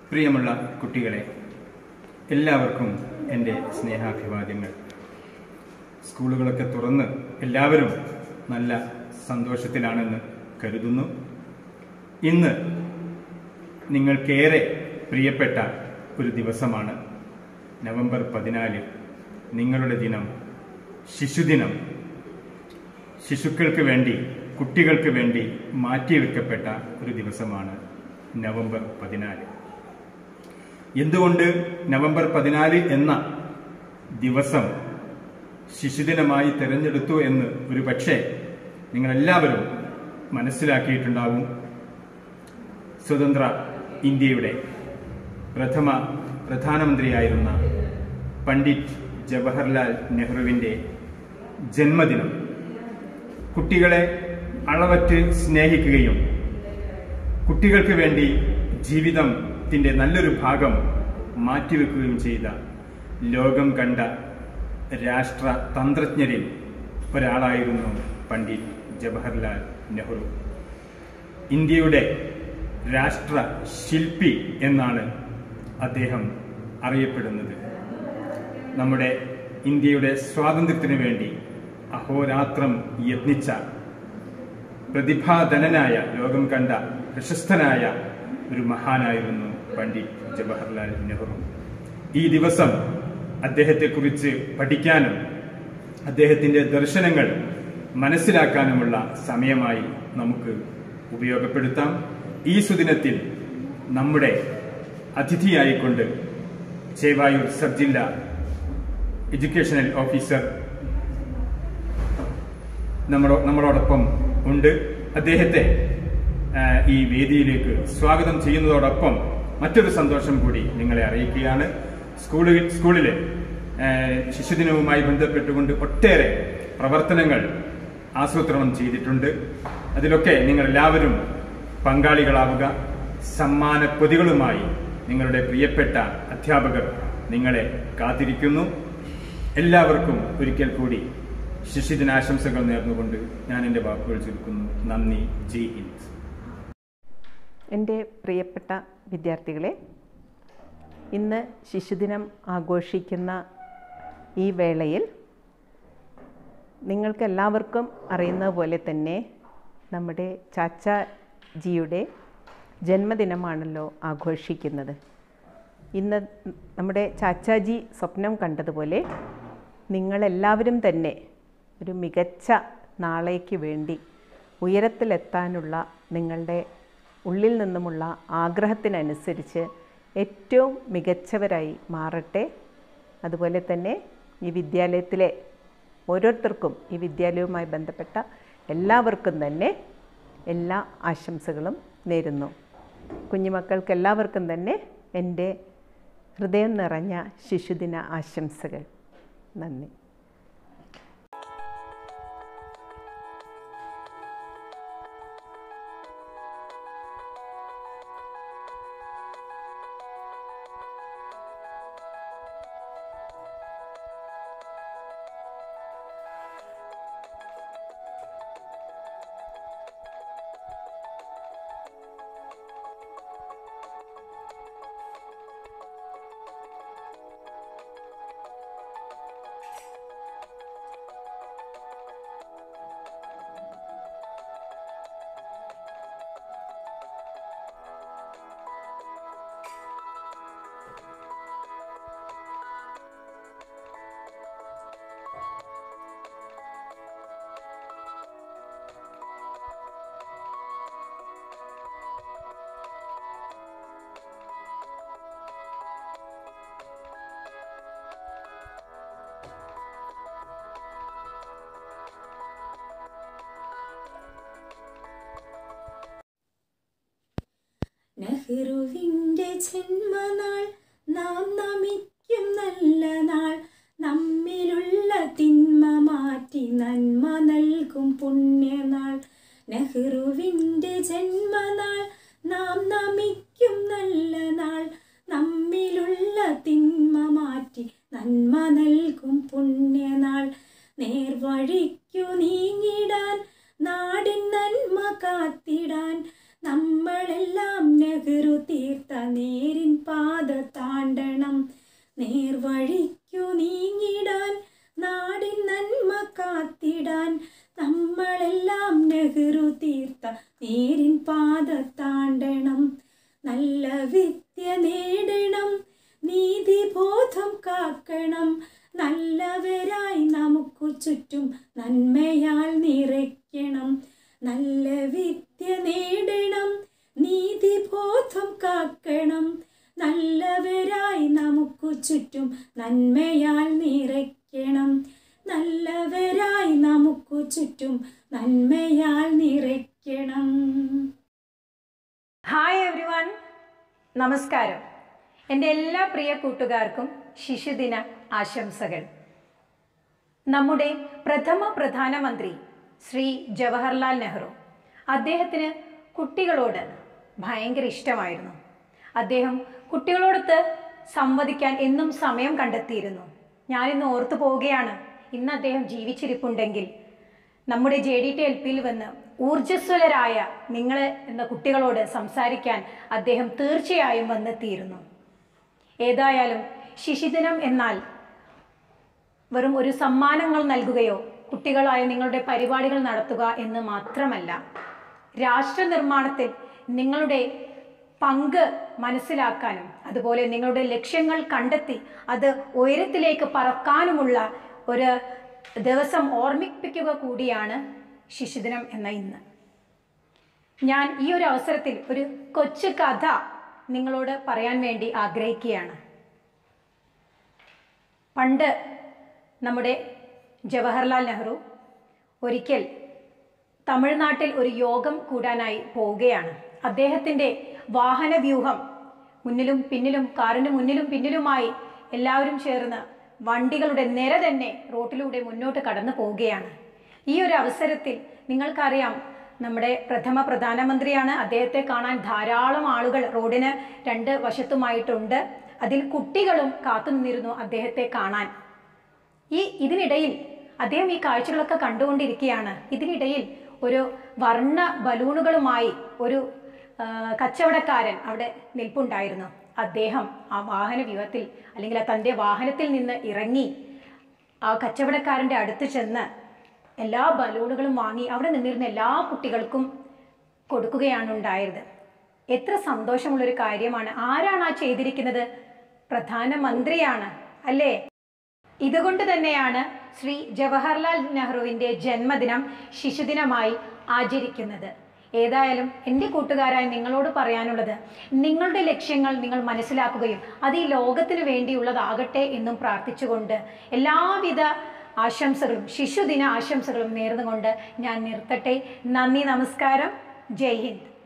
പ്രിയമുള്ള കുട്ടികളെ എല്ലാവർക്കും എൻ്റെ സ്നേഹാഭിവാദ്യങ്ങൾ സ്കൂളുകളൊക്കെ തുറന്ന് എല്ലാവരും നല്ല സന്തോഷത്തിലാണെന്ന് കരുതുന്നു ഇന്ന് നിങ്ങൾക്കേറെ പ്രിയപ്പെട്ട ഒരു ദിവസമാണ് നവംബർ പതിനാല് നിങ്ങളുടെ ദിനം ശിശുദിനം ശിശുക്കൾക്ക് വേണ്ടി കുട്ടികൾക്ക് വേണ്ടി മാറ്റിവെക്കപ്പെട്ട ഒരു ദിവസമാണ് നവംബർ പതിനാല് എന്തുകൊണ്ട് നവംബർ പതിനാല് എന്ന ദിവസം ശിശുദിനമായി തിരഞ്ഞെടുത്തു എന്ന് ഒരു പക്ഷേ നിങ്ങളെല്ലാവരും മനസ്സിലാക്കിയിട്ടുണ്ടാവും സ്വതന്ത്ര ഇന്ത്യയുടെ പ്രഥമ പ്രധാനമന്ത്രിയായിരുന്ന പണ്ഡിറ്റ് ജവഹർലാൽ നെഹ്റുവിൻ്റെ ജന്മദിനം കുട്ടികളെ അളവറ്റ് സ്നേഹിക്കുകയും കുട്ടികൾക്ക് വേണ്ടി ജീവിതത്തിന്റെ നല്ലൊരു ഭാഗം മാറ്റിവെക്കുകയും ചെയ്ത ലോകം കണ്ട രാഷ്ട്ര തന്ത്രജ്ഞരിൽ ഒരാളായിരുന്നു പണ്ഡിറ്റ് ജവഹർലാൽ നെഹ്റു ഇന്ത്യയുടെ രാഷ്ട്ര ശില്പി എന്നാണ് അദ്ദേഹം അറിയപ്പെടുന്നത് നമ്മുടെ ഇന്ത്യയുടെ സ്വാതന്ത്ര്യത്തിനു വേണ്ടി അഹോരാത്രം യത്നിച്ച പ്രതിഭാധനനായ ലോകം കണ്ട പ്രശസ്തനായ ഒരു മഹാനായിരുന്നു പണ്ഡിറ്റ് ജവഹർലാൽ നെഹ്റു ഈ ദിവസം അദ്ദേഹത്തെക്കുറിച്ച് പഠിക്കാനും അദ്ദേഹത്തിന്റെ ദർശനങ്ങൾ മനസ്സിലാക്കാനുമുള്ള സമയമായി നമുക്ക് ഉപയോഗപ്പെടുത്താം ഈ സുദിനത്തിൽ നമ്മുടെ അതിഥിയായിക്കൊണ്ട് ചേവായൂർ സബ് ജില്ലാ എഡ്യൂക്കേഷണൽ ഓഫീസർ നമ്മളോ നമ്മളോടൊപ്പം ഉണ്ട് അദ്ദേഹത്തെ ആ, ഈ വേദിയിലേക്ക് സ്വാഗതം ചെയ്യുന്നതോടൊപ്പം മറ്റൊരു സന്തോഷം കൂടി നിങ്ങളെ അറിയിക്കുകയാണ് സ്കൂളിൽ സ്കൂളിലെ ആ, ശിശുദിനവുമായി ബന്ധപ്പെട്ടുകൊണ്ട് ഒട്ടേറെ പ്രവർത്തനങ്ങൾ ആസൂത്രണം ചെയ്തിട്ടുണ്ട് അതിലൊക്കെ നിങ്ങൾ എല്ലാവരും പങ്കാളികളാവുക സമ്മാന പൊതികളുമായി നിങ്ങളുടെ പ്രിയപ്പെട്ട അധ്യാപകർ നിങ്ങളെ കാത്തിരിക്കുന്നു എല്ലാവർക്കും ഒരിക്കൽ കൂടി ശിശുദിനാശംസകൾ നേർന്നുകൊണ്ട് ഞാൻ എൻ്റെ വാക്കുകൾ ചുരുക്കുന്നു നന്ദി ജയ് ഹിന്ദ് എൻ്റെ പ്രിയപ്പെട്ട വിദ്യാർത്ഥികളെ ഇന്ന് ശിശുദിനം ആഘോഷിക്കുന്ന ഈ വേളയിൽ നിങ്ങൾക്കെല്ലാവർക്കും അറിയുന്ന പോലെ തന്നെ നമ്മുടെ ചാച്ചാജിയുടെ ജന്മദിനമാണല്ലോ ആഘോഷിക്കുന്നത് ഇന്ന് നമ്മുടെ ചാച്ചാജി സ്വപ്നം കണ്ടതുപോലെ നിങ്ങളെല്ലാവരും തന്നെ ഒരു മികച്ച നാളേക്ക് വേണ്ടി ഉയരത്തിലെത്താനുള്ള നിങ്ങളുടെ ഉള്ളിൽ നിന്നുമുള്ള ആഗ്രഹത്തിനനുസരിച്ച് ഏറ്റവും മികച്ചവരായി മാറട്ടെ അതുപോലെ തന്നെ ഈ വിദ്യാലയത്തിലെ ഓരോരുത്തർക്കും ഈ വിദ്യാലയവുമായി ബന്ധപ്പെട്ട എല്ലാവർക്കും തന്നെ എല്ലാ ആശംസകളും നേരുന്നു കുഞ്ഞുമക്കൾക്ക് എല്ലാവർക്കും തന്നെ എൻ്റെ ഹൃദയം നിറഞ്ഞ ശിശുദിന ആശംസകൾ നന്ദി നെഹ്റുവിൻ്റെ ജന്മനാൾ നാം നമിക്കും നല്ല നാൾ നമ്മിലുള്ള തിന്മ മാറ്റി നന്മ നൽകും പുണ്യനാൾ നെഹ്റുവിൻ്റെ ജന്മനാൾ നാം നമിക്കും നല്ല നാൾ നമ്മിലുള്ള തിന്മ മാറ്റി നന്മ നൽകും പുണ്യനാൾ നേർവഴിക്കു നീങ്ങിടാൻ നാടിൻ നന്മ കാത്തിടാൻ നമ്മളെല്ലാം നെഹ്റു തീർത്ത നേരിൻ പാത താണ്ടണം നേർവഴിക്കു നീങ്ങിടാൻ നാടിൻ നന്മ കാത്തിടാൻ നമ്മളെല്ലാം നെഹ്റു തീർത്ത നേരിൻ പാത താണ്ടണം നല്ല വിദ്യ നേടണം നീതിബോധം കാക്കണം നല്ലവരായി നമുക്കു ചുറ്റും നന്മയാൽ നിറയ്ക്കണം നല്ല വിദ്യ നേടണം നീതിബോധം കാക്കണം നല്ലവരായി നമുക്കു ചുറ്റും നന്മയാൽ നിറയ്ക്കണം നല്ലവരായി നമുക്കു ചുറ്റും നന്മയാൽ നിറയ്ക്കണം ഹായ് എവ്രി വൺ നമസ്കാരം എൻ്റെ എല്ലാ പ്രിയ കൂട്ടുകാർക്കും ശിശുദിന ആശംസകൾ നമ്മുടെ പ്രഥമ പ്രധാനമന്ത്രി ശ്രീ ജവഹർലാൽ നെഹ്റു അദ്ദേഹത്തിന് കുട്ടികളോട് ഭയങ്കര ഇഷ്ടമായിരുന്നു അദ്ദേഹം കുട്ടികളോടൊത്ത് സംവദിക്കാൻ എന്നും സമയം കണ്ടെത്തിയിരുന്നു ഞാനിന്ന് ഓർത്തു പോവുകയാണ് ഇന്ന് അദ്ദേഹം ജീവിച്ചിരിപ്പുണ്ടെങ്കിൽ നമ്മുടെ ജെ ഡി ടി എൽ പിയിൽ വന്ന് ഊർജ്ജസ്വലരായ നിങ്ങൾ എന്ന കുട്ടികളോട് സംസാരിക്കാൻ അദ്ദേഹം തീർച്ചയായും വന്നെത്തിയിരുന്നു ഏതായാലും ശിശുദിനം എന്നാൽ വെറും ഒരു സമ്മാനങ്ങൾ നൽകുകയോ കുട്ടികളായ നിങ്ങളുടെ പരിപാടികൾ നടത്തുക എന്ന് മാത്രമല്ല രാഷ്ട്ര നിർമ്മാണത്തിൽ നിങ്ങളുടെ പങ്ക് മനസ്സിലാക്കാനും അതുപോലെ നിങ്ങളുടെ ലക്ഷ്യങ്ങൾ കണ്ടെത്തി അത് ഉയരത്തിലേക്ക് പറക്കാനുമുള്ള ഒരു ദിവസം ഓർമ്മിപ്പിക്കുക കൂടിയാണ് ശിശുദിനം എന്ന ഇന്ന് ഞാൻ ഈ ഒരു അവസരത്തിൽ ഒരു കൊച്ചു കഥ നിങ്ങളോട് പറയാൻ വേണ്ടി ആഗ്രഹിക്കുകയാണ് പണ്ട് നമ്മുടെ ജവഹർലാൽ നെഹ്റു ഒരിക്കൽ തമിഴ്നാട്ടിൽ ഒരു യോഗം കൂടാനായി പോവുകയാണ് അദ്ദേഹത്തിൻ്റെ വാഹന വ്യൂഹം മുന്നിലും പിന്നിലും കാറിന് മുന്നിലും പിന്നിലുമായി എല്ലാവരും ചേർന്ന് വണ്ടികളുടെ നിര തന്നെ റോട്ടിലൂടെ മുന്നോട്ട് കടന്നു പോവുകയാണ് ഈ ഒരു അവസരത്തിൽ നിങ്ങൾക്കറിയാം നമ്മുടെ പ്രഥമ പ്രധാനമന്ത്രിയാണ് അദ്ദേഹത്തെ കാണാൻ ധാരാളം ആളുകൾ റോഡിന് രണ്ട് വശത്തുമായിട്ടുണ്ട് അതിൽ കുട്ടികളും കാത്തുനിന്നിരുന്നു അദ്ദേഹത്തെ കാണാൻ ഈ ഇതിനിടയിൽ അദ്ദേഹം ഈ കാഴ്ചകളൊക്കെ കണ്ടുകൊണ്ടിരിക്കുകയാണ് ഇതിനിടയിൽ ഒരു വർണ്ണ ബലൂണുകളുമായി ഒരു ആ, കച്ചവടക്കാരൻ അവിടെ നിൽപ്പുണ്ടായിരുന്നു അദ്ദേഹം ആ വാഹന വ്യൂഹത്തിൽ അല്ലെങ്കിൽ ആ തൻ്റെ വാഹനത്തിൽ നിന്ന് ഇറങ്ങി ആ കച്ചവടക്കാരൻ്റെ അടുത്ത് ചെന്ന് എല്ലാ ബലൂണുകളും വാങ്ങി അവിടെ നിന്നിരുന്ന എല്ലാ കുട്ടികൾക്കും കൊടുക്കുകയാണ് ഉണ്ടായത് എത്ര സന്തോഷമുള്ളൊരു കാര്യമാണ് ആരാണ് ആ ചെയ്തിരിക്കുന്നത് പ്രധാനമന്ത്രിയാണ് അല്ലേ ഇതുകൊണ്ട് തന്നെയാണ് ശ്രീ ജവഹർലാൽ നെഹ്റുവിൻ്റെ ജന്മദിനം ശിശുദിനമായി ആചരിക്കുന്നത് ഏതായാലും എൻ്റെ കൂട്ടുകാരായ നിങ്ങളോട് പറയാനുള്ളത് നിങ്ങളുടെ ലക്ഷ്യങ്ങൾ നിങ്ങൾ മനസ്സിലാക്കുകയും അത് ഈ ലോകത്തിന് വേണ്ടിയുള്ളതാകട്ടെ എന്നും പ്രാർത്ഥിച്ചുകൊണ്ട് എല്ലാവിധ ആശംസകളും ശിശുദിന ആശംസകളും നേർന്നുകൊണ്ട് ഞാൻ നിർത്തട്ടെ നന്ദി നമസ്കാരം ജയ് ഹിന്ദ്